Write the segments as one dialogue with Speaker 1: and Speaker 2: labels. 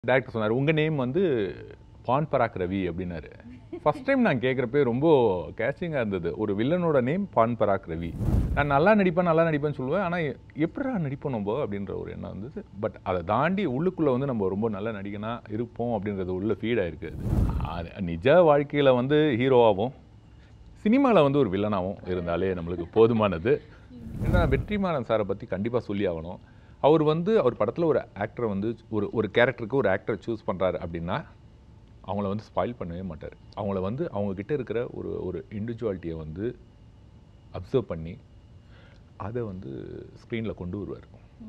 Speaker 1: Director சொன்னார் உங்கள் name வந்து பான் பராக் ரவி அப்படின்னாரு ஃபர்ஸ்ட் டைம் நான் கேட்குறப்ப ரொம்ப கேச்சிங்காக இருந்தது ஒரு வில்லனோட நேம் பான் பராக் ரவி நான் நல்லா நடிப்பேன் நல்லா நடிப்பேன்னு சொல்லுவேன் ஆனால் எப்படிடா நடிப்போம் நம்ம அப்படின்ற ஒரு எண்ணம் இருந்தது பட் அதை தாண்டி உள்ளுக்குள்ளே வந்து நம்ம ரொம்ப நல்ல நடிகனா இருப்போம் அப்படின்றது உள்ள ஃபீட் ஆயிருக்கு அது நிஜ வாழ்க்கையில் வந்து ஹீரோவாகவும் சினிமாவில் வந்து ஒரு வில்லனாகவும் இருந்தாலே நம்மளுக்கு போதுமானது ஏன்னா வெற்றிமாறன் சாரை பற்றி கண்டிப்பாக சொல்லி ஆகணும் அவர் வந்து அவர் படத்தில் ஒரு ஆக்டரை வந்து ஒரு ஒரு கேரக்டருக்கு ஒரு ஆக்டரை சூஸ் பண்ணுறாரு அப்படின்னா அவங்கள வந்து ஸ்பாயில் பண்ணவே மாட்டார் அவங்கள வந்து அவங்க கிட்ட இருக்கிற ஒரு ஒரு இண்டிவிஜுவாலிட்டியை வந்து அப்சர்வ் பண்ணி அதை வந்து ஸ்க்ரீனில் கொண்டு வருவார்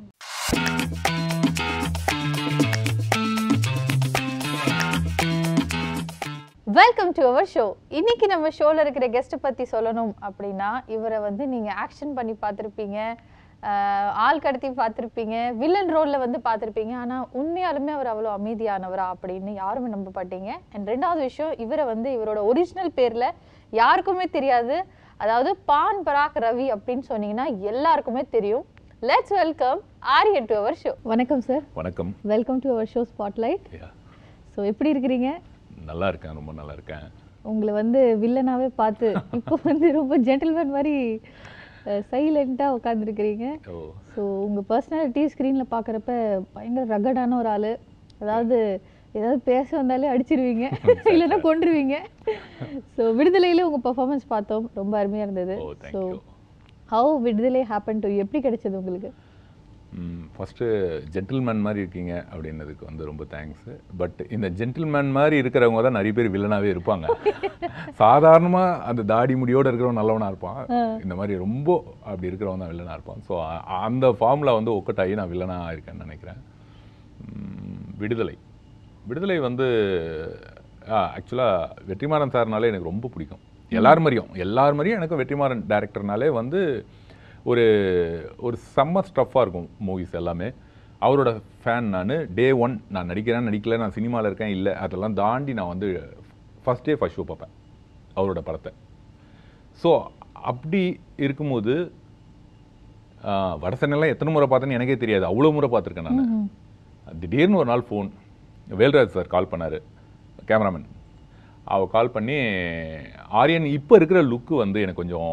Speaker 2: வெல்கம் டு அவர் ஷோ இன்னைக்கு நம்ம ஷோல இருக்கிற கெஸ்ட் பத்தி சொல்லணும் அப்படின்னா இவரை வந்து நீங்க ஆக்ஷன் பண்ணி பார்த்துருப்பீங்க ஆள் கடத்தி பார்த்துருப்பீங்க வில்லன் ரோல்ல வந்து பார்த்துருப்பீங்க ஆனா உண்மையாலுமே அவர் அவ்வளோ அமைதியானவரா அப்படின்னு யாருமே நம்ப மாட்டீங்க அண்ட் ரெண்டாவது விஷயம் இவரை வந்து இவரோட ஒரிஜினல் பேர்ல யாருக்குமே தெரியாது அதாவது பான் பராக் ரவி அப்படின்னு சொன்னீங்கன்னா எல்லாருக்குமே தெரியும் let's welcome Aryan to our show வணக்கம் சார்
Speaker 1: வணக்கம்
Speaker 2: welcome to our show spotlight
Speaker 1: Yeah.
Speaker 2: So எப்படி இருக்கிறீங்க
Speaker 1: நல்லா இருக்கேன் ரொம்ப நல்லா இருக்கேன்
Speaker 2: உங்களை வந்து வில்லனாவே பார்த்து இப்போ வந்து ரொம்ப ஜென்டில்மேன் மாதிரி சைலண்ட்டாக உட்காந்துருக்கிறீங்க
Speaker 1: ஓ
Speaker 2: ஸோ உங்கள் பர்சனாலிட்டி ஸ்க்ரீனில் பார்க்குறப்ப பயங்கர ரகடான ஒரு ஆள் அதாவது ஏதாவது பேச வந்தாலே அடிச்சிருவீங்க இல்லைன்னா கொன்றுவீங்க ஸோ விடுதலையில் உங்கள் பர்ஃபார்மன்ஸ் பார்த்தோம் ரொம்ப அருமையாக இருந்தது
Speaker 1: oh
Speaker 2: so
Speaker 1: thank you
Speaker 2: how Viduthalai happen to எப்படி கிடைச்சது உங்களுக்கு
Speaker 1: ஃபஸ்ட்டு ஜென்டில்மேன் மாதிரி இருக்கீங்க அப்படின்னதுக்கு வந்து ரொம்ப தேங்க்ஸ் பட் இந்த ஜென்டில்மேன் மாதிரி இருக்கிறவங்க தான் நிறைய பேர் வில்லனாகவே இருப்பாங்க சாதாரணமாக அந்த தாடி முடியோடு இருக்கிறவன் நல்லவனா இருப்பான் இந்த மாதிரி ரொம்ப அப்படி இருக்கிறவன் தான் வில்லனாக இருப்பான் ஸோ அந்த ஃபார்மில் வந்து ஒக்கட்டாகி நான் வில்லனாக இருக்கேன்னு நினைக்கிறேன் உம், விடுதலை விடுதலை வந்து ஆக்சுவலாக வெற்றிமாறன் சார்னாலே எனக்கு ரொம்ப பிடிக்கும் எல்லார் மாதிரியும் எல்லார் மாதிரியும் எனக்கு வெற்றிமாறன் டேரக்டர்னாலே வந்து ஒரு ஒரு செம்ம ஸ்டஃப்பாக இருக்கும் மூவிஸ் எல்லாமே அவரோட ஃபேன் நான் டே ஒன் நான் நடிக்கிறேன் நடிக்கல நான் சினிமாவில் இருக்கேன் இல்லை அதெல்லாம் தாண்டி நான் வந்து ஃபஸ்ட் டே ஃபஸ்ட் ஷோ பார்ப்பேன் அவரோட படத்தை ஸோ அப்படி இருக்கும்போது ஆஹ், வடசென்னைலாம் எத்தனை முறை பார்த்தேன்னு எனக்கே தெரியாது அவ்வளோ முறை பார்த்துருக்கேன் நான் திடீர்னு ஒரு நாள் ஃபோன் வேல்ராஜ் சார் கால் பண்ணார் கேமராமேன் அவ கால் பண்ணி ஆரியன் இப்போ இருக்கிற லுக்கு வந்து எனக்கு கொஞ்சம்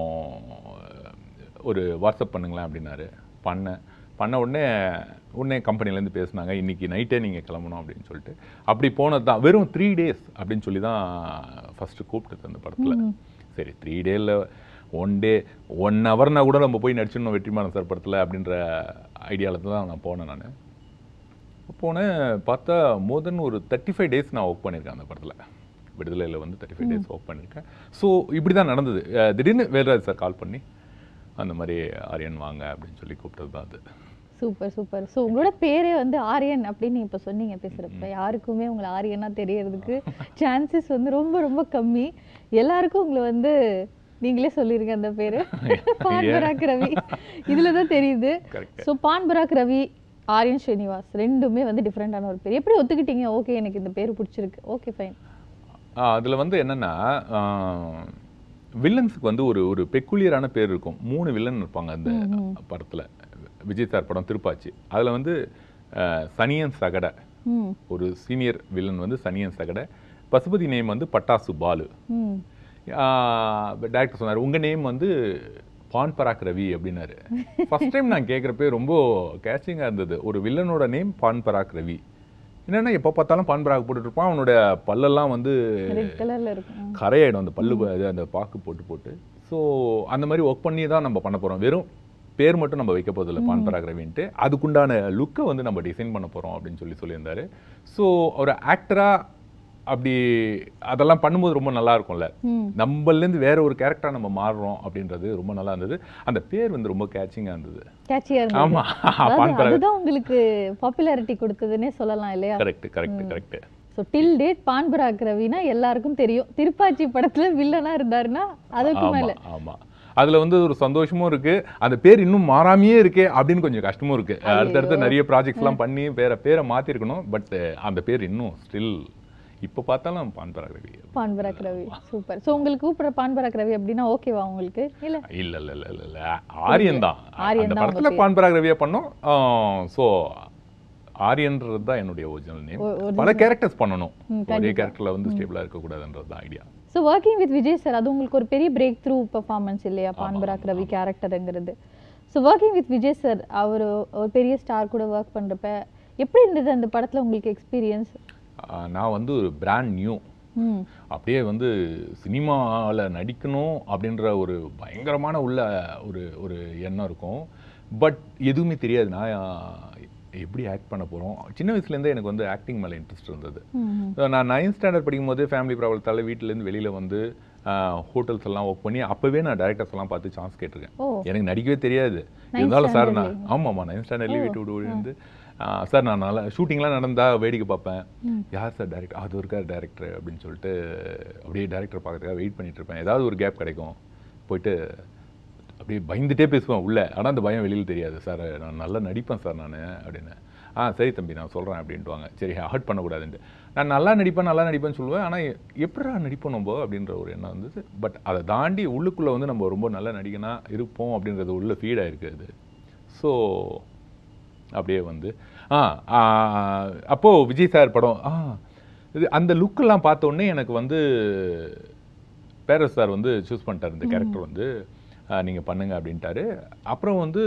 Speaker 1: ஒரு வாட்ஸ்அப் பண்ணுங்களேன் அப்படின்னாரு பண்ணேன் பண்ண உடனே உடனே கம்பெனிலேருந்து பேசுனாங்க இன்னைக்கு நைட்டே நீங்கள் கிளம்பணும் அப்படின்னு சொல்லிட்டு அப்படி போனது தான் வெறும் த்ரீ டேஸ் அப்படின்னு சொல்லி தான் ஃபஸ்ட்டு கூப்பிட்டது அந்த படத்தில் சரி த்ரீ டேயில் ஒன் டே ஒன் ஹவர்னா கூட நம்ம போய் நடிச்சிடணும் வெற்றிமாறன் சார் படத்தில் அப்படின்ற ஐடியாவில் தான் நான் போனேன் நான் போனேன் பார்த்தா மோர் தென் ஒரு தேர்ட்டி ஃபைவ் டேஸ் நான் ஒர்க் பண்ணியிருக்கேன் அந்த படத்தில் விடுதலையில் வந்து தேர்ட்டி ஃபைவ் டேஸ் ஒர்க் பண்ணியிருக்கேன் ஸோ இப்படி தான் நடந்தது அஹ் திடீர்னு வேல்ராஜ் சார் கால் பண்ணி அந்த மாதிரி ஆரியன் வாங்க அப்படின்னு சொல்லி கூப்பிட்டது தான் அது
Speaker 2: சூப்பர் சூப்பர் ஸோ உங்களோட பேரே வந்து ஆரியன் அப்படின்னு இப்போ சொன்னீங்க பேசுகிறப்ப யாருக்குமே உங்களை ஆரியனா தெரியறதுக்கு சான்சஸ் வந்து ரொம்ப ரொம்ப கம்மி எல்லாருக்கும் உங்களை வந்து நீங்களே சொல்லிருங்க அந்த பேரு பான் பராக் ரவி இதுல தான் தெரியுது
Speaker 1: Correct.
Speaker 2: ஸோ பான் பராக் ரவி ஆரியன் ஸ்ரீனிவாஸ் ரெண்டுமே வந்து டிஃப்ரெண்டான ஒரு பேர் எப்படி ஒத்துக்கிட்டீங்க ஓகே எனக்கு இந்த பேர் பிடிச்சிருக்கு ஓகே ஃபைன்
Speaker 1: அதில் வந்து என்னென்னா வில்லன்ஸுக்கு வந்து ஒரு ஒரு பெக்குலியரான பேர் இருக்கும் மூணு வில்லன் இருப்பாங்க அந்த படத்தில் விஜய் சார் படம் திருப்பாச்சி அதில் வந்து அஹ், சனியன் சகடை
Speaker 2: ம்
Speaker 1: ஒரு சீனியர் வில்லன் வந்து சனியன் சகடை பசுபதி நேம் வந்து பட்டாசு பாலு
Speaker 2: ம்
Speaker 1: டேரக்டர் சொன்னார் உங்கள் நேம் வந்து பான் பராக் ரவி அப்படின்னாரு ஃபர்ஸ்ட் டைம் நான் கேட்குறப்ப ரொம்ப கேச்சிங்காக இருந்தது ஒரு வில்லனோட நேம் பான் பராக் ரவி என்னன்னா எப்போ பார்த்தாலும் பான் பராக் போட்டுட்டு இருப்பான் அவனோட பல்லெல்லாம் வந்து
Speaker 2: ரெட் கலர்ல இருக்கும்
Speaker 1: கரையாயிடும் அந்த பல்லு அது அந்த பாக்கு போட்டு போட்டு ஸோ அந்த மாதிரி ஒர்க் பண்ணி தான் நம்ம பண்ண போகிறோம் வெறும் பேர் மட்டும் நம்ம வைக்க போதில்லை பான் பராக் ரவின்ட்டு அதுக்குண்டான லுக்கை வந்து நம்ம டிசைன் பண்ண போகிறோம் அப்படின்னு சொல்லி சொல்லியிருந்தாரு ஸோ ஒரு ஆக்டராக அப்படி அதெல்லாம் பண்ணும்போது ரொம்ப நல்லா இருக்கும்ல
Speaker 2: ம்
Speaker 1: நம்மளேருந்து வேற ஒரு கேரக்டரா நம்ம மாறுறோம் அப்படின்றது ரொம்ப நல்லா இருந்தது அந்த பேர் வந்து ரொம்ப கேட்சிங்காக இருந்தது
Speaker 2: கேட்சியா இருந்தது
Speaker 1: ஆமா
Speaker 2: அதாவது
Speaker 1: பான் பராக்
Speaker 2: அதுதான் உங்களுக்கு பாப்புலாரிட்டி கொடுத்ததுன்னே சொல்லலாம் இல்லையா
Speaker 1: correct correct correct
Speaker 2: so till date Pan Parag ரவினா எல்லாருக்கும் தெரியும் திருப்பாச்சி படத்துல வில்லனா இருந்தாருன்னா அதுக்கு
Speaker 1: ஆமா
Speaker 2: மேல
Speaker 1: ஆமா அதுல வந்து ஒரு சந்தோஷமும் இருக்கு அந்த பேர் இன்னும் மாறாமையே இருக்கே அப்படின்னு கொஞ்சம் கஷ்டமும் இருக்கு அடுத்தடுத்து நிறைய ப்ராஜெக்ட்ஸ் எல்லாம் பண்ணி வேற பேரை மாத்திருக்கணும் பட் அந்த பேர் இன்னும் ஸ்டில் இப்போ பார்த்தாலும் பான் பராக் ரவி
Speaker 2: பான் பராக் ரவி சூப்பர் ஸோ உங்களுக்கு கூப்பிடுற பான் பராக் ரவி அப்படின்னா ஓகேவா உங்களுக்கு இல்ல
Speaker 1: இல்ல இல்ல இல்ல இல்ல இல்ல ஆரியன் தான்
Speaker 2: ஆரியன்
Speaker 1: அந்த
Speaker 2: தான்
Speaker 1: படத்துல பான் பராக் ரவியா பண்ணோம் ஸோ ஆரியன்றது தான் என்னுடைய ஒரிஜினல் நேம்
Speaker 2: ஒ- original.
Speaker 1: பல கேரக்டர்ஸ் பண்ணணும்
Speaker 2: ம்,
Speaker 1: ஒரே கேரக்டர்ல வந்து ஸ்டேபிளா இருக்கக்கூடாதுன்றது தான் idea
Speaker 2: so working with Vijay sir அது உங்களுக்கு ஒரு பெரிய பிரேக் த்ரூ பர்ஃபார்மன்ஸ் இல்லையா Pan Parag Ravi கேரக்டருங்கிறது so working with Vijay sir அவர் ஒரு பெரிய ஸ்டார் கூட ஒர்க் பண்ணுறப்ப எப்படி இருந்தது அந்த படத்தில் உங்களுக்கு எக்ஸ்பீரியன்ஸ்
Speaker 1: நான் வந்து ஒரு பிராண்ட் நியூ
Speaker 2: ம்
Speaker 1: அப்படியே வந்து சினிமாவில் நடிக்கணும் அப்படின்ற ஒரு பயங்கரமான உள்ள ஒரு ஒரு எண்ணம் இருக்கும் பட் எதுவுமே தெரியாது நான் எப்படி ஆக்ட் பண்ண போகிறோம் சின்ன வயசுலேருந்தே எனக்கு வந்து ஆக்டிங் மேலே இன்ட்ரெஸ்ட் இருந்தது
Speaker 2: ம்
Speaker 1: So, நான் நைன்த் ஸ்டாண்டர்ட் படிக்கும்போது ஃபேமிலி ப்ராப்ளத்தால் வீட்டிலேருந்து வெளியில் வந்து ஹோட்டல்ஸ் எல்லாம் ஒர்க் பண்ணி அப்போவே நான் டேரக்டர்ஸ் எல்லாம் பார்த்து சான்ஸ் கேட்டிருக்கேன்
Speaker 2: ஓ
Speaker 1: எனக்கு நடிக்கவே தெரியாது இருந்தாலும் சார் நான் ஆமாம்மா நைன்த் ஸ்டாண்டர்ட்லேயே வீட்டு விட்டு ஓடி வந்து சார் நான் நல்லா ஷூட்டிங்லாம் நடந்தா வேடிக்கை பார்ப்பேன் யார் சார் டேரக்டர் அது இருக்கார் டேரக்டர் அப்படின்னு சொல்லிட்டு அப்படியே டேரக்டர் பார்க்கறதுக்காக வெயிட் பண்ணிட்டு இருப்பேன் ஏதாவது ஒரு கேப் கிடைக்கும் போயிட்டு அப்படியே பயந்துட்டே பேசுவேன் உள்ள ஆனால் அந்த பயம் வெளியில் தெரியாது சார் நான் நல்லா நடிப்பேன் சார் நான் அப்படின்னு ஆ சரி தம்பி நான் சொல்கிறேன் அப்படின்ட்டுவாங்க சரி ஹர்ட் பண்ணக்கூடாதுன்ட்டு நான் நல்லா நடிப்பேன் நல்லா நடிப்பேன்னு சொல்லுவேன் ஆனால் எப்படிடா நடிப்போம் நம்ம அப்படின்ற ஒரு எண்ணம் இருந்தது பட் அதை தாண்டி உள்ளுக்குள்ளே வந்து நம்ம ரொம்ப நல்ல நடிகனா இருப்போம் அப்படின்றது உள்ள ஃபீட் ஆயிருக்கு அது ஸோ அப்படியே வந்து ஆ ஆ, அப்போ விஜய் சார் படம் ஆ இது அந்த லுக்கெல்லாம் பார்த்த உடனே எனக்கு வந்து பேரஸ் சார் வந்து சூஸ் பண்ணிட்டார் இந்த கேரக்டர் வந்து ஆ, நீங்க பண்ணுங்க அப்படின்ட்டாரு அப்புறம் வந்து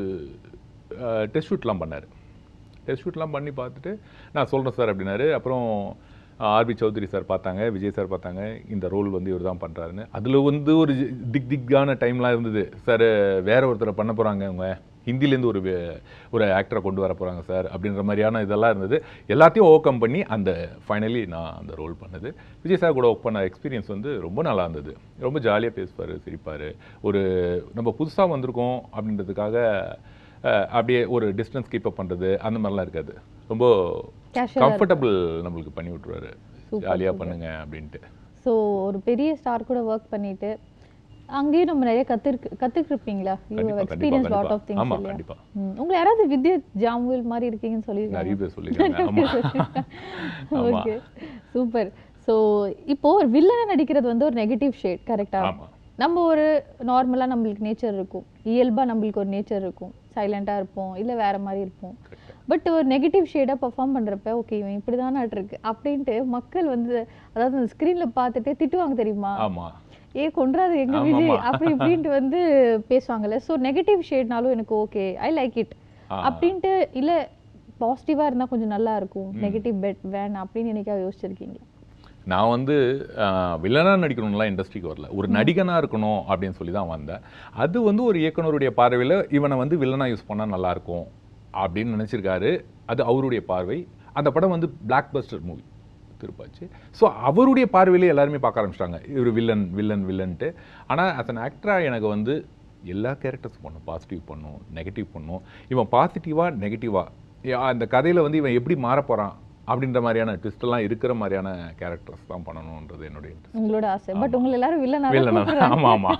Speaker 1: டெஸ்ட் ஷூட்லாம் பண்ணார் டெஸ்ட் ஷூட்லாம் பண்ணி பார்த்துட்டு நான் சொல்கிறேன் சார் அப்படின்னாரு அப்புறம் ஆர்பி சௌத்ரி சார் பார்த்தாங்க விஜய் சார் பார்த்தாங்க இந்த ரோல் வந்து இவர் தான் பண்ணுறாருன்னு அதில் வந்து ஒரு திக் திக்கான டைம்லாம் இருந்தது சார் வேற ஒருத்தரை பண்ண போகிறாங்க அவங்க ஹிந்திலேருந்து ஒரு வே- ஒரு ஆக்டரை கொண்டு வர போகிறாங்க சார் அப்படின்ற மாதிரியான இதெல்லாம் இருந்தது எல்லாத்தையும் ஓவர் கம் பண்ணி அந்த ஃபைனலி நான் அந்த ரோல் பண்ணது விஜய் சார் கூட ஒர்க் பண்ண எக்ஸ்பீரியன்ஸ் வந்து ரொம்ப நல்லா இருந்தது ரொம்ப ஜாலியாக பேசுவார் சிரிப்பார் ஒரு நம்ம புதுசாக வந்திருக்கோம் அப்படின்றதுக்காக அஹ், அப்படியே ஒரு டிஸ்டன்ஸ் கீப் அப் பண்ணுறது அந்த மாதிரிலாம் இருக்காது ரொம்ப
Speaker 2: Casual-ஆ
Speaker 1: கம்ஃபர்டபிள் நம்மளுக்கு பண்ணி விட்ருவாரு ஜாலியாக பண்ணுங்க அப்படின்ட்டு
Speaker 2: ஸோ ஒரு பெரிய ஸ்டார் கூட ஒர்க் பண்ணிட்டு அங்கேயும் நம்ம நிறைய கத்துருக்கு கத்துக்கிருப்பீங்களா யூ
Speaker 1: கண்டிப்பா,
Speaker 2: எக்ஸ்பீரியன்ஸ்
Speaker 1: கண்டிப்பா,
Speaker 2: லாட் ஆஃப் திங்ஸ்
Speaker 1: ஆமா,
Speaker 2: இல்லையா
Speaker 1: கண்டிப்பா.
Speaker 2: ம். உங்களை யாராவது வித்யா ஜாம்வில் மாதிரி இருக்கீங்கன்னு சொல்லியிருக்காங்க
Speaker 1: நிறைய பேர் சொல்லியிருக்காங்க ஆமா ஆமா.
Speaker 2: ஓகே சூப்பர் ஸோ இப்போ ஒரு வில்லனை நடிக்கிறது வந்து ஒரு நெகட்டிவ் ஷேட் கரெக்டா
Speaker 1: ஆமா
Speaker 2: நம்ம ஒரு நார்மலாக நம்மளுக்கு நேச்சர் இருக்கும் இயல்பாக நம்மளுக்கு ஒரு நேச்சர் இருக்கும் சைலண்டாக இருப்போம் இல்லை வேற மாதிரி இருப்போம் பட் ஒரு நெகட்டிவ் ஷேடாக பெர்ஃபார்ம் பண்ணுறப்ப ஓகே இவன் இப்படி தான் இருக்கு அப்படின்ட்டு மக்கள் வந்து அதாவது அந்த ஸ்க்ரீனில் பார்த்துட்டே திட்டுவாங்க தெரியுமா
Speaker 1: ஆமா
Speaker 2: ஏ கொன்றாது எங்க
Speaker 1: ஆமா,
Speaker 2: விஜய்
Speaker 1: ஆமா.
Speaker 2: அப்படி இப்படின்ட்டு வந்து பேசுவாங்கல்ல ஸோ நெகட்டிவ் ஷேட்னாலும் எனக்கு ஓகே ஐ லைக் இட்
Speaker 1: ஆ.
Speaker 2: அப்படின்ட்டு இல்ல பாசிட்டிவா இருந்தா கொஞ்சம் நல்லா இருக்கும் நெகட்டிவ் பெட் வேணாம் அப்படின்னு என்னைக்காவது யோசிச்சிருக்கீங்களா
Speaker 1: நான் வந்து வில்லனாக நடிக்கணும்லாம் இண்டஸ்ட்ரிக்கு வரல ஒரு நடிகனாக இருக்கணும் அப்படின்னு சொல்லி தான் வந்தேன் அது வந்து ஒரு இயக்குனருடைய பார்வையில் இவனை வந்து வில்லனாக யூஸ் பண்ணால் நல்லா இருக்கும் அப்படின்னு நினச்சிருக்காரு அது அவருடைய பார்வை அந்த படம் வந்து blockbuster movie Thiruppachi so அவருடைய பார்வையிலே எல்லாருமே பார்க்க ஆரம்பிச்சிட்டாங்க இவர் வில்லன் வில்லன் வில்லன்ட்டு ஆனால் as an ஆக்டராக எனக்கு வந்து எல்லா கேரக்டர்ஸ் பண்ணும் பாசிட்டிவ் பண்ணும் நெகட்டிவ் பண்ணும் இவன் பாசிட்டிவாக நெகட்டிவாக அந்த கதையில் வந்து இவன் எப்படி மாறப் போறான் அப்படின்ற மாதிரியான twist எல்லாம் இருக்கிற மாதிரியான கேரக்டர்ஸ் தான் பண்ணணுன்றது என்னுடைய இன்ட்ரெஸ்ட்
Speaker 2: உங்களோட ஆசை பட் உங்களை எல்லாரும் வில்லனா
Speaker 1: வில்லனா ஆமா ஆமா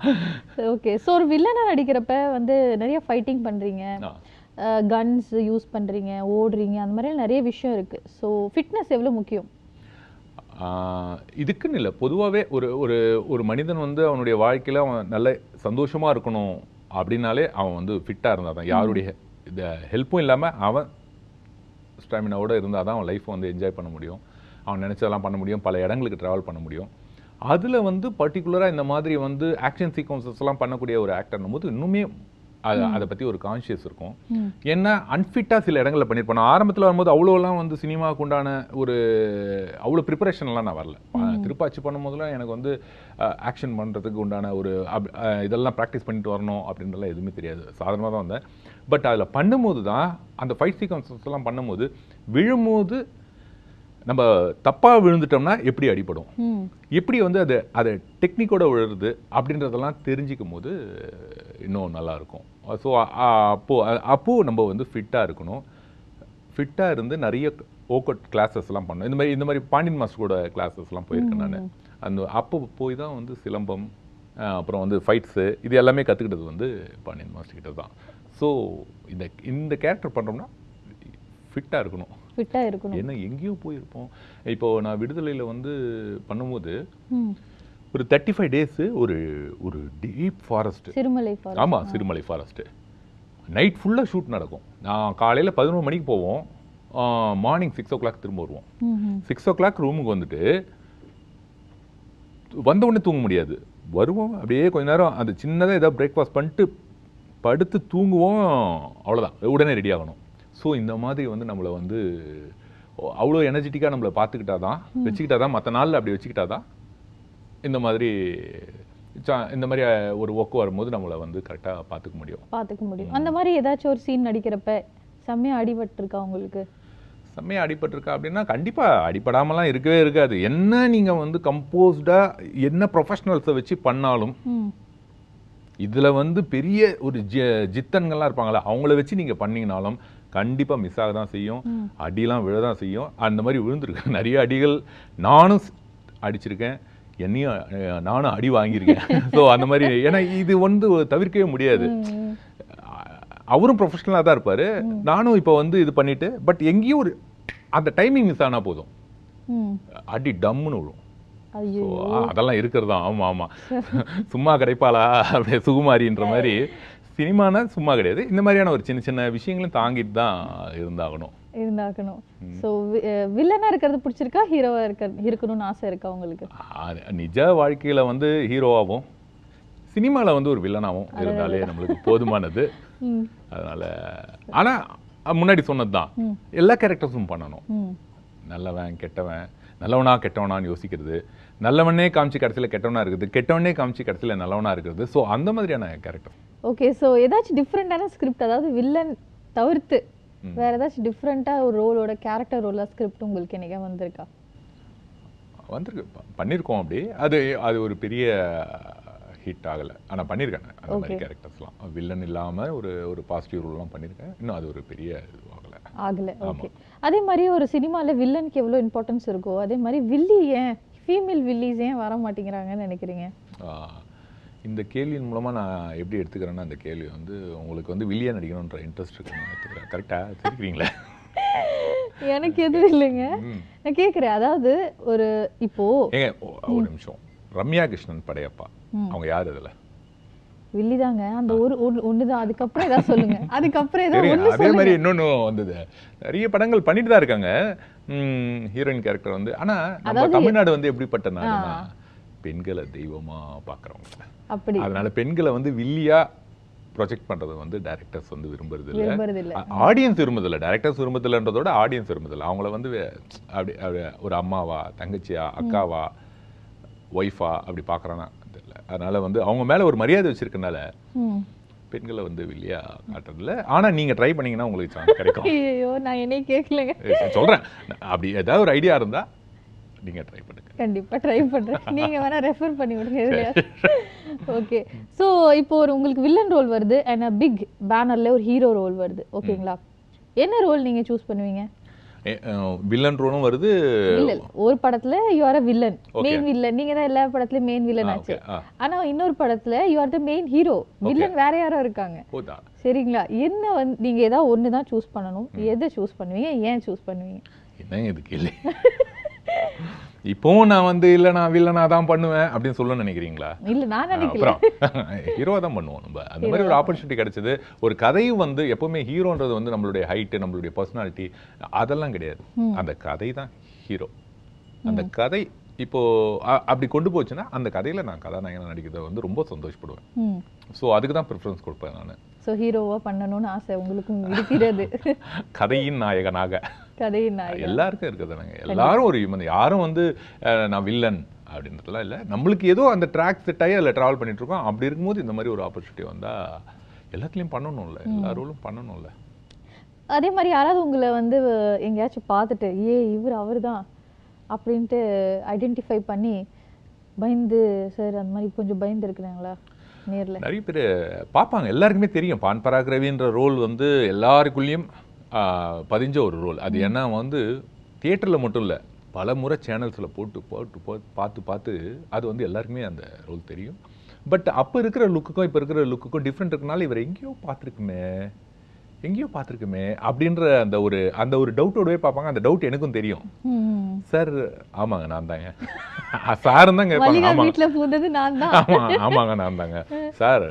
Speaker 2: ஓகே ஸோ ஒரு வில்லனா நடிக்கிறப்ப வந்து நிறைய ஃபைட்டிங் பண்றீங்க
Speaker 1: ஆ.
Speaker 2: கன்ஸ் யூஸ் பண்றீங்க ஓடுறீங்க அந்த மாதிரி நிறைய விஷயம் இருக்கு ஸோ ஃபிட்னஸ் எவ்வளவு முக்கியம்
Speaker 1: ஆஹ் இதுக்குன்னு இல்லை பொதுவாகவே ஒரு ஒரு ஒரு மனிதன் வந்து அவனுடைய வாழ்க்கையில் அவன் நல்ல சந்தோஷமா இருக்கணும் அப்படின்னாலே அவன் வந்து ஃபிட்டாக இருந்தால் தான் யாருடைய இந்த ஹெல்ப்பும் இல்லாமல் அவன் ஸ்டாமினாவோட இருந்தால் தான் அவன் லைஃப்பை வந்து என்ஜாய் பண்ண முடியும் அவன் நினச்சதெல்லாம் பண்ண முடியும் பல இடங்களுக்கு ட்ராவல் பண்ண முடியும் அதில் வந்து பர்டிகுலராக இந்த மாதிரி வந்து ஆக்ஷன் சீக்வன்சஸ் எல்லாம் பண்ணக்கூடிய ஒரு ஆக்டர்னும் போது இன்னுமே அது அதை பற்றி ஒரு கான்ஷியஸ் இருக்கும்
Speaker 2: ம்.
Speaker 1: என்ன அன்ஃபிட்டாக சில இடங்களில் பண்ணியிருப்பேன் நான் ஆரம்பத்தில் வரும்போது அவ்வளோலாம் வந்து சினிமாவுக்கு உண்டான ஒரு அவ்வளோ ப்ரிப்பரேஷன்லாம் நான் வரல பா- திருப்பாச்சி பண்ணும்போதெல்லாம் எனக்கு வந்து ஆக்ஷன் பண்ணுறதுக்கு உண்டான ஒரு அப்- அஹ், இதெல்லாம் ப்ராக்டிஸ் பண்ணிட்டு வரணும் அப்படின்றலாம் எதுவுமே தெரியாது சாதாரணமாக தான் வந்தேன் பட் அதில் பண்ணும்போது தான் அந்த ஃபைட் சீக்வன்சஸ் எல்லாம் பண்ணும்போது விழும்போது நம்ம தப்பாக விழுந்துட்டோம்னா எப்படி அடிபடும்
Speaker 2: ம்
Speaker 1: எப்படி வந்து அது அதை டெக்னிக்கோட விழுறது அப்படின்றதெல்லாம் தெரிஞ்சிக்கும் போது இன்னும் நல்லா இருக்கும் ஸோ அப்போ அப்போ நம்ம வந்து ஃபிட்டாக இருக்கணும் ஃபிட்டாக இருந்து நிறைய ஓக்கட் கிளாஸஸ் எல்லாம் பண்ணோம் இந்த மாதிரி இந்த மாதிரி பாண்டியன் மாஸ்டர் கூட கிளாஸஸ்லாம் போயிருக்கேன் நான் அந்த அப்போ போய் தான் வந்து சிலம்பம் அஹ், அப்புறம் வந்து ஃபைட்ஸு இது எல்லாமே கற்றுக்கிட்டது வந்து பாண்டியன் மாஸ்டர் கிட்ட தான் ஸோ இந்த இந்த கேரக்டர் பண்ணுறோம்னா ஃபிட்டாக இருக்கணும்
Speaker 2: ஃபிட்டா இருக்கணும்
Speaker 1: ஏன்னா எங்கேயோ போயிருப்போம் இப்போ நான் விடுதலையில் வந்து பண்ணும்போது
Speaker 2: ம்
Speaker 1: ஒரு தேர்ட்டி ஃபைவ் டேஸு ஒரு ஒரு டீப் ஃபாரஸ்ட்
Speaker 2: சிறுமலை ஃபாரஸ்ட்
Speaker 1: ஆமாம் சிறுமலை ஃபாரஸ்ட்டு நைட் ஃபுல்லாக ஷூட் நடக்கும் நான் காலையில் பதினோரு மணிக்கு போவோம் மார்னிங் சிக்ஸ் ஓ கிளாக் திரும்ப வருவோம்
Speaker 2: ம்
Speaker 1: சிக்ஸ் ஓ கிளாக் ரூமுக்கு வந்துட்டு வந்த உடனே தூங்க முடியாது வருவோம் அப்படியே கொஞ்ச நேரம் அந்த சின்னதாக ஏதாவது பிரேக்ஃபாஸ்ட் பண்ணிட்டு படுத்து தூங்குவோம் அவ்வளோதான் உடனே ரெடி ஆகணும் ஸோ இந்த மாதிரி வந்து நம்மளை வந்து அவ்வளோ எனர்ஜெட்டிக்காக நம்மளை பார்த்துக்கிட்டா தான் வச்சுக்கிட்டா தான் மற்ற நாளில் அப்படி வச்சுக்கிட்டா தான் இந்த மாதிரி சா- இந்த மாதிரி அஹ், ஒரு ஒர்க் வரும்போது நம்மளை வந்து கரெக்டாக பார்த்துக்க முடியும்
Speaker 2: பார்த்துக்க முடியும் அந்த மாதிரி ஏதாச்சும் ஒரு சீன் நடிக்கிறப்ப செம்மையா அடிபட்டிருக்கா உங்களுக்கு
Speaker 1: செம்மையாக அடிபட்டிருக்கா அப்படின்னா கண்டிப்பாக அடிபடாமலாம் இருக்கவே இருக்காது என்ன நீங்கள் வந்து கம்போஸ்டாக என்ன ப்ரொஃபஷனல்ஸை வச்சு பண்ணாலும்
Speaker 2: ம்
Speaker 1: இதில் வந்து பெரிய ஒரு ஜி ஜித்தன்கள்லாம் இருப்பாங்களே அவங்கள வச்சு நீங்கள் பண்ணீங்கனாலும் கண்டிப்பாக மிஸ் ஆக தான் செய்யும்
Speaker 2: ம்.
Speaker 1: அடிலாம் விழ தான் செய்யும் அந்த மாதிரி விழுந்திருக்கு நிறைய அடிகள் நானும் ஸ்- அடிச்சிருக்கேன் என்னையும் அஹ், நானும் அடி வாங்கியிருக்கேன் ஸோ அந்த மாதிரி ஏன்னா இது வந்து தவிர்க்கவே முடியாது
Speaker 2: ம்,
Speaker 1: அ- அவரும் ப்ரொஃபஷனலாக தான் இருப்பார் நானும் இப்போ வந்து இது பண்ணிட்டு பட் எங்கேயும் ஒரு அந்த டைமிங் மிஸ் ஆனால் போதும்
Speaker 2: ம்
Speaker 1: அடி டம்முன்னு விழும்
Speaker 2: ஐயோ
Speaker 1: So, ஆ, அதெல்லாம் இருக்கிறதா ஆமா ஆமா சும்மா கிடைப்பாளா அப்படியே சுகுமாரின்ற மாதிரி சினிமானா சும்மா கிடையாது இந்த மாதிரியான ஒரு சின்ன சின்ன விஷயங்களும் தாங்கிட்டு தான் இருந்தாகணும்
Speaker 2: இருந்தாக்கணும் ஸோ வில்லனா இருக்கிறது பிடிச்சிருக்கா ஹீரோவா இருக்க இருக்கணும்னு ஆசை இருக்கா உங்களுக்கு
Speaker 1: ஆ, நிஜ வாழ்க்கையில வந்து ஹீரோவாகவும் சினிமால வந்து ஒரு வில்லனாகவும் இருந்தாலே நம்மளுக்கு போதுமானது
Speaker 2: ம்
Speaker 1: அதனால ஆனா அ, முன்னாடி சொன்னதுதான்
Speaker 2: ம்.
Speaker 1: எல்லா கேரக்டர்ஸும் பண்ணணும்
Speaker 2: ம்
Speaker 1: நல்லவன் கெட்டவன் நல்லவனா கெட்டவனான்னு யோசிக்கிறது நல்லவனே காமிச்சு கடைசியில் கெட்டவனா இருக்குது கெட்டவனே காமிச்சு கடைசியில் நல்லவனா இருக்கிறது ஸோ அந்த மாதிரியான கேரக்டர்
Speaker 2: ஓகே ஸோ ஏதாச்சும் டிஃப்ரெண்டான ஸ்கிரிப்ட் அதாவது வில்லன் தவிர்த்து
Speaker 1: ம்.
Speaker 2: வேற ஏதாச்சும் டிஃப்ரெண்டா ஒரு ரோலோட கேரக்டர் ரோலா ஸ்கிரிப்ட் உங்களுக்கு என்னைக்கா வந்திருக்கா
Speaker 1: வந்திருக்கு ப- பண்ணியிருக்கோம் அப்படி அது அது ஒரு பெரிய ஹிட் ஆகலை ஆனால் பண்ணியிருக்கேன் நான் அந்த மாதிரி
Speaker 2: Okay.
Speaker 1: கேரக்டர்ஸ்லாம் வில்லன் இல்லாமல் ஒரு ஒரு பாசிட்டிவ் ரோல்லாம் பண்ணியிருக்கேன் இன்னும் அது ஒரு பெரிய இது ஆகலை
Speaker 2: ஆகல ஓகே அதே மாதிரி ஒரு சினிமால வில்லனுக்கு எவ்வளோ இம்பார்ட்டன்ஸ் இருக்கோ அதே மாதிரி வில்லி ஏன் ஃபீமேல் வில்லிஸ் ஏன் வர மாட்டேங்கிறாங்கன்னு நினைக்கிறீங்க
Speaker 1: இந்த கேள்வியின் மூலமாக நான் எப்படி எடுத்துக்கிறேன்னா அந்த கேள்வி வந்து உங்களுக்கு வந்து வில்லியா நடிக்கணுன்ற இன்ட்ரெஸ்ட் இருக்குன்னு எடுத்துக்கிறேன் கரெக்டாக தெரிவிக்கிறீங்களே
Speaker 2: எனக்கு எதுவும் இல்லைங்க
Speaker 1: ம்.
Speaker 2: நான் கேட்குறேன் அதாவது ஒரு இப்போ
Speaker 1: ஏங்க ஒ- ஒரு நிமிஷம் ரம்யா கிருஷ்ணன் படையப்பா
Speaker 2: ம்.
Speaker 1: அவங்க யார் இதில்
Speaker 2: வில்லி தாங்க அந்த ஒரு ஒன்று ஒன்று தான் அதுக்கப்புறம் ஏதாவது சொல்லுங்க அதுக்கப்புறம் ஏதாவது
Speaker 1: தெரியும்
Speaker 2: ஒன்று
Speaker 1: அதே மாதிரி இன்னொன்னு வந்தது நிறைய படங்கள் பண்ணிட்டு தான் இருக்காங்க ஹீரோயின் கேரக்டர் வந்து ஆனா நம்ம தமிழ்நாடு வந்து எப்படிப்பட்ட நாடுனா பெண்களை தெய்வமா பாக்குறவங்க
Speaker 2: அப்படி
Speaker 1: அதனால பெண்களை வந்து வில்லியா ப்ரொஜெக்ட் பண்றது வந்து டைரக்டர்ஸ் வந்து விரும்புறது இல்ல
Speaker 2: விரும்புறது இல்ல
Speaker 1: ஆடியன்ஸ் விரும்புதில்ல டைரக்டர்ஸ் விரும்புதில்லன்றதோட ஆடியன்ஸ் விரும்புதில்ல அவங்கள வந்து வே- அப்படி அப்படி ஒரு அம்மாவா தங்கச்சியா அக்காவா ஒய்ஃபா அப்படி பார்க்குறானா தெரியல அதனால வந்து அவங்க மேல ஒரு மரியாதை வச்சிருக்கனால
Speaker 2: ம்
Speaker 1: பெண்களை வந்து வில்லியா காட்டுறதில்ல ஆனா நீங்க ட்ரை பண்ணீங்கன்னா உங்களுக்கு சான்ஸ் கிடைக்கும்
Speaker 2: ஐயோ நான் என்னையும் கேட்கலங்க
Speaker 1: ஏய், சொல்றேன் அப்படி ஏதாவது ஒரு ஐடியா இருந்தா நீங்க ட்ரை பண்ணுங்க
Speaker 2: கண்டிப்பா ட்ரை பண்றேன் நீங்க வேணா ரெஃபர் பண்ணி விடுங்க இதுல ஓகே சோ இப்போ ஒரு உங்களுக்கு வில்லன் ரோல் வருது அண்ட் அ பிக் பேனர்ல ஒரு ஹீரோ ரோல் வருது ஓகேங்களா என்ன ரோல் நீங்க சூஸ் பண்ணுவீங்க
Speaker 1: வில்லன் ரோலும் வருது
Speaker 2: இல்ல இல்ல ஒரு படத்துல you are a villain main villain நீங்க தான் எல்லா படத்துலயும் மெயின் வில்லன்
Speaker 1: ஆ,
Speaker 2: ஆச்சு
Speaker 1: okay, ஆ.
Speaker 2: ஆனா இன்னொரு படத்துல you are the main hero villain வேற யாரோ இருக்காங்க
Speaker 1: ஓதா
Speaker 2: சரிங்களா என்ன வந்து நீங்க ஏதாவது ஒன்று தான் சூஸ் பண்ணணும் எதை சூஸ் பண்ணுவீங்க ஏன் சூஸ் பண்ணுவீங்க
Speaker 1: என்ன இது கேள்வி இப்போவும் நான் வந்து இல்ல நான் வில்லனா தான் பண்ணுவேன் அப்படின்னு சொல்ல நினைக்கிறீங்களா
Speaker 2: இல்ல நான் நினைக்கல
Speaker 1: அப்புறம் ஹீரோவா தான் பண்ணுவோம் நம்ம அந்த மாதிரி ஒரு ஆப்பர்ச்சுனிட்டி கிடைச்சது ஒரு கதையும் வந்து எப்பவுமே ஹீரோன்றது வந்து நம்மளுடைய ஹைட் நம்மளுடைய பர்சனாலிட்டி அதெல்லாம் கிடையாது அந்த கதை தான் ஹீரோ அந்த கதை இப்போ அ- அப்படி கொண்டு போச்சுன்னா அந்த கதையில நான் கதாநாயகனா நடிக்கிறத வந்து ரொம்ப சந்தோஷப்படுவேன்
Speaker 2: ம்
Speaker 1: ஸோ அதுக்கு தான் ப்ரிஃபரன்ஸ் கொடுப்பேன் நான்
Speaker 2: ஸோ ஹீரோவா பண்ணணும்னு ஆசை உங்களுக்கும் இருக்கிறது
Speaker 1: கதையின் நாயகனாக
Speaker 2: கதையின் நாயகன்
Speaker 1: எல்லாருக்கும் இருக்குதுனாங்க எல்லாரும் ஒரு human. யாரும் வந்து அஹ், நான் வில்லன் அப்படின்றதுலாம் இல்லை நம்மளுக்கு ஏதோ அந்த ட்ராக் செட் ஆகி அதில் ட்ராவல் பண்ணிட்டு இருக்கோம் அப்படி இருக்கும்போது இந்த மாதிரி ஒரு ஆப்பர்ச்சுனிட்டி வந்தா எல்லாத்துலேயும் பண்ணணும்ல எல்லா ரோலும் பண்ணணும்ல
Speaker 2: அதே மாதிரி யாராவது உங்களை வந்து எங்கேயாச்சும் பார்த்துட்டு ஏ இவர் அவர்தான் அப்படின்ட்டு ஐடென்டிஃபை பண்ணி பயந்து சார் அந்த மாதிரி கொஞ்சம் பயந்து இருக்கிறாங்களா நேர்ல
Speaker 1: நிறைய பேர் பார்ப்பாங்க எல்லாருக்குமே தெரியும் பான் பராக் ரவின்ற ரோல் வந்து எல்லாருக்குள்ளேயும் ஆஹ், பதிஞ்ச ஒரு ரோல் அது ஏன்னா வந்து தியேட்டரில் மட்டும் இல்லை பல முறை சேனல்ஸில் போட்டு போட்டு போ பார்த்து பார்த்து அது வந்து எல்லாருக்குமே அந்த ரோல் தெரியும் பட் அப்போ இருக்கிற லுக்குக்கும் இப்போ இருக்கிற லுக்குக்கும் டிஃப்ரெண்ட் இருக்கனால இவர் எங்கேயோ பார்த்துருக்குமே எங்கேயோ பார்த்துருக்குமே அப்படின்ற அந்த ஒரு அந்த ஒரு டவுட்டோடவே பார்ப்பாங்க அந்த டவுட் எனக்கும் தெரியும்
Speaker 2: ம்
Speaker 1: சார் ஆமாங்க நான் தாங்க சார் தான் கேட்பாங்க
Speaker 2: மல்லிகா
Speaker 1: ஆமாங்க
Speaker 2: வீட்டுல பூந்தது நான் தான்
Speaker 1: ஆமா ஆமாங்க நான் தாங்க சார்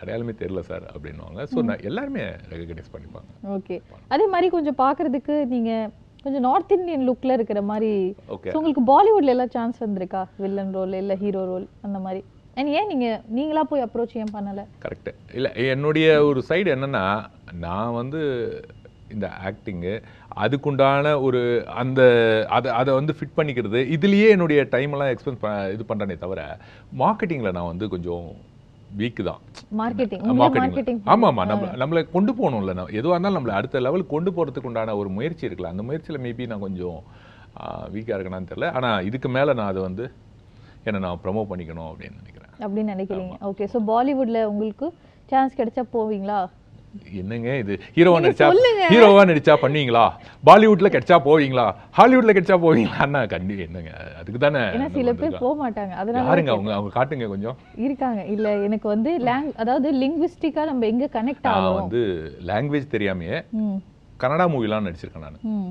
Speaker 1: அடையாளமே தெரியல சார் அப்படின்னுவாங்க ஸோ நான் எல்லாருமே ரெகக்னைஸ் பண்ணிப்பாங்க
Speaker 2: ஓகே அதே மாதிரி கொஞ்சம் பார்க்கறதுக்கு நீங்க கொஞ்சம் நார்த் இந்தியன் லுக்ல இருக்கிற மாதிரி
Speaker 1: ஓகே
Speaker 2: So, உங்களுக்கு பாலிவுட்ல எல்லாம் சான்ஸ் வந்திருக்கா வில்லன் ரோல் இல்ல ஹீரோ ரோல் அந்த மாதிரி அண்ட் ஏன் நீங்க நீங்களா போய் அப்ரோச் ஏன் பண்ணல
Speaker 1: கரெக்டு இல்லை என்னுடைய ஒரு சைடு என்னன்னா நான் வந்து இந்த ஆக்டிங்கு அதுக்குண்டான ஒரு அந்த அதை அதை வந்து ஃபிட் பண்ணிக்கிறது இதுலேயே என்னுடைய டைம் எல்லாம் எக்ஸ்பென்ஸ் ப இது பண்ணுறேனே தவிர மார்க்கெட்டிங்கில் நான் வந்து கொஞ்சம் வீக்கு தான்
Speaker 2: மார்க்கெட்டிங்
Speaker 1: மார்க்கெட்டிங்
Speaker 2: மார்க்கெட்டிங்
Speaker 1: ஆமாம் ஆமாம் நம்ம நம்மளை கொண்டு போகணும்ல நம்ம எதுவாக இருந்தாலும் நம்மளை அடுத்த லெவலுக்கு கொண்டு போகிறதுக்கு உண்டான ஒரு முயற்சி இருக்குல்ல அந்த முயற்சியில் மேபி நான் கொஞ்சம் வீக்காக இருக்கேனான்னு தெரியல ஆனால் இதுக்கு மேலே நான் அதை வந்து என்னை நான் ப்ரமோட் பண்ணிக்கணும் அப்படின்னு நினைக்கிறேன்
Speaker 2: அப்படின்னு நினைக்கிறீங்க ஓகே ஸோ பாலிவுட்ல உங்களுக்கு சான்ஸ் கிடைச்சா போவீங்களா
Speaker 1: என்னங்க இது ஹீரோவா
Speaker 2: நீங்க
Speaker 1: நடிச்சா
Speaker 2: சொல்லுங்க.
Speaker 1: ஹீரோவா நடிச்சா பண்ணுவீங்களா பாலிவுட்ல கிடைச்சா போவீங்களா ஹாலிவுட்ல கிடைச்சா போவீங்களா அண்ணா கண்டி என்னங்க அதுக்கு தானே
Speaker 2: ஏன்னா சில பேர் போக மாட்டாங்க அதனால
Speaker 1: யாருங்க அவங்க அவங்க காட்டுங்க கொஞ்சம்
Speaker 2: இருக்காங்க இல்ல எனக்கு வந்து லேங் அதாவது லிங்குவிஸ்டிக்கா நம்ம எங்க கனெக்ட்
Speaker 1: நான்
Speaker 2: ஆகும்
Speaker 1: வந்து லாங்குவேஜ் தெரியாமையே
Speaker 2: ம்
Speaker 1: கன்னடா மூவிலாம் நடிச்சிருக்கேன் நான்
Speaker 2: ம்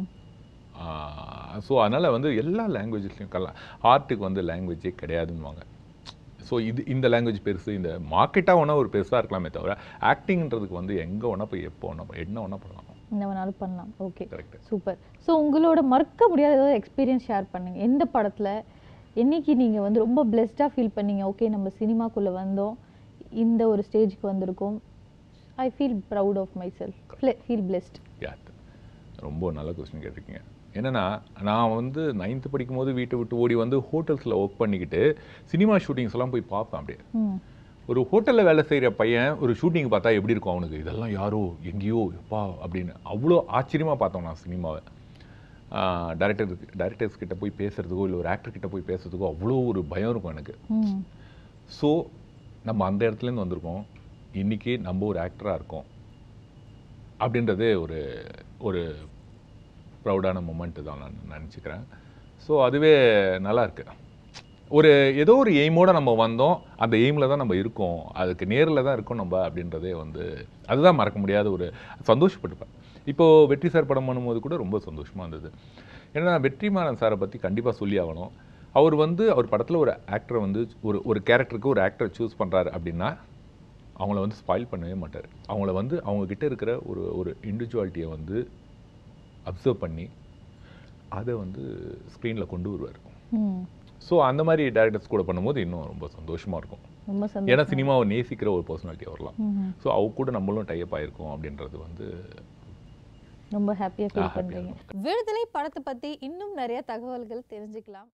Speaker 1: ஸோ அதனால வந்து எல்லா லாங்குவேஜஸ்லையும் கல ஆர்ட்டுக்கு வந்து லாங்குவேஜே கிடையாதுன்னுவாங்க ஸோ இது இந்த லாங்குவேஜ் பெருசு இந்த மார்க்கெட்டாக வேணா ஒரு பெருசாக இருக்கலாமே தவிர ஆக்டிங்ன்றதுக்கு வந்து எங்கே வேணா போய் எப்போ வேணா போய் என்ன வேணா பண்ணலாம்
Speaker 2: என்ன வேணாலும் பண்ணலாம் ஓகே
Speaker 1: கரெக்ட்
Speaker 2: சூப்பர் ஸோ உங்களோட மறக்க முடியாத ஏதாவது எக்ஸ்பீரியன்ஸ் ஷேர் பண்ணுங்க எந்த படத்துல என்னைக்கு நீங்க வந்து ரொம்ப பிளெஸ்டாக ஃபீல் பண்ணீங்க ஓகே நம்ம சினிமாக்குள்ள வந்தோம் இந்த ஒரு ஸ்டேஜ்க்கு வந்திருக்கோம் I feel proud of myself feel blessed
Speaker 1: yeah ரொம்ப நல்ல கொஸ்டின் கேட்டிருக்கீங்க என்னன்னா நான் வந்து நைன்த்து படிக்கும் போது வீட்டை விட்டு ஓடி வந்து ஹோட்டல்ஸில் ஒர்க் பண்ணிக்கிட்டு சினிமா ஷூட்டிங்ஸ் எல்லாம் போய் பார்ப்பேன் அப்படியே
Speaker 2: ம்
Speaker 1: ஒரு ஹோட்டலில் வேலை செய்கிற பையன் ஒரு ஷூட்டிங் பார்த்தா எப்படி இருக்கும் அவனுக்கு இதெல்லாம் யாரோ எங்கேயோ எப்பா அப்படின்னு அவ்வளோ ஆச்சரியமாக பார்த்தோம் நான் சினிமாவை டேரக்டர் டேரக்டர்ஸ் கிட்ட போய் பேசுறதுக்கோ இல்லை ஒரு ஆக்டர் கிட்ட போய் பேசுறதுக்கோ அவ்வளோ ஒரு பயம் இருக்கும் எனக்கு
Speaker 2: ம்
Speaker 1: ஸோ நம்ம அந்த இடத்துலேருந்து வந்திருக்கோம் இன்னைக்கு நம்ம ஒரு ஆக்டராக இருக்கோம் அப்படின்றதே ஒரு ஒரு ப்ரௌடான மூமெண்ட்டு தான் நான் நினச்சிக்கிறேன் ஸோ அதுவே நல்லா இருக்கு ஒரு ஏதோ ஒரு எய்மோட நம்ம வந்தோம் அந்த எய்மில் தான் நம்ம இருக்கோம் அதுக்கு நேரில் தான் இருக்கோம் நம்ம அப்படின்றதே வந்து அதுதான் மறக்க முடியாத ஒரு சந்தோஷப்பட்டுப்பேன் இப்போது வெற்றி சார் படம் பண்ணும்போது கூட ரொம்ப சந்தோஷமாக இருந்தது ஏன்னா வெற்றிமாறன் சாரை பற்றி கண்டிப்பாக சொல்லி ஆகணும் அவர் வந்து அவர் படத்தில் ஒரு ஆக்டரை வந்து ஒரு ஒரு கேரக்டருக்கு ஒரு ஆக்டரை சூஸ் பண்ணுறாரு அப்படின்னா அவங்கள வந்து ஸ்பாயில் பண்ணவே மாட்டார் அவங்கள வந்து அவங்க கிட்ட இருக்கிற ஒரு ஒரு இண்டிவிஜுவாலிட்டியை வந்து அப்சர்வ் பண்ணி அதை வந்து ஸ்க்ரீனில் கொண்டு வருவார்
Speaker 2: ம்
Speaker 1: ஸோ அந்த மாதிரி டேரக்டர்ஸ் கூட பண்ணும்போது இன்னும் ரொம்ப சந்தோஷமாக இருக்கும்
Speaker 2: ரொம்ப சந்தோஷம்
Speaker 1: ஏன்னா சினிமாவை நேசிக்கிற ஒரு பர்சனாலிட்டி வரலாம்
Speaker 2: ம்
Speaker 1: ஸோ அவ கூட நம்மளும் டைப் ஆயிருக்கோம் அப்படின்றது வந்து
Speaker 2: ரொம்ப ஹாப்பியாக
Speaker 1: ஆ,
Speaker 2: ஃபீல்
Speaker 1: happy-ஆ
Speaker 2: பண்ணுறீங்க விடுதலை படத்தை பற்றி இன்னும் நிறைய தகவல்கள் தெரிஞ்சுக்கலாம்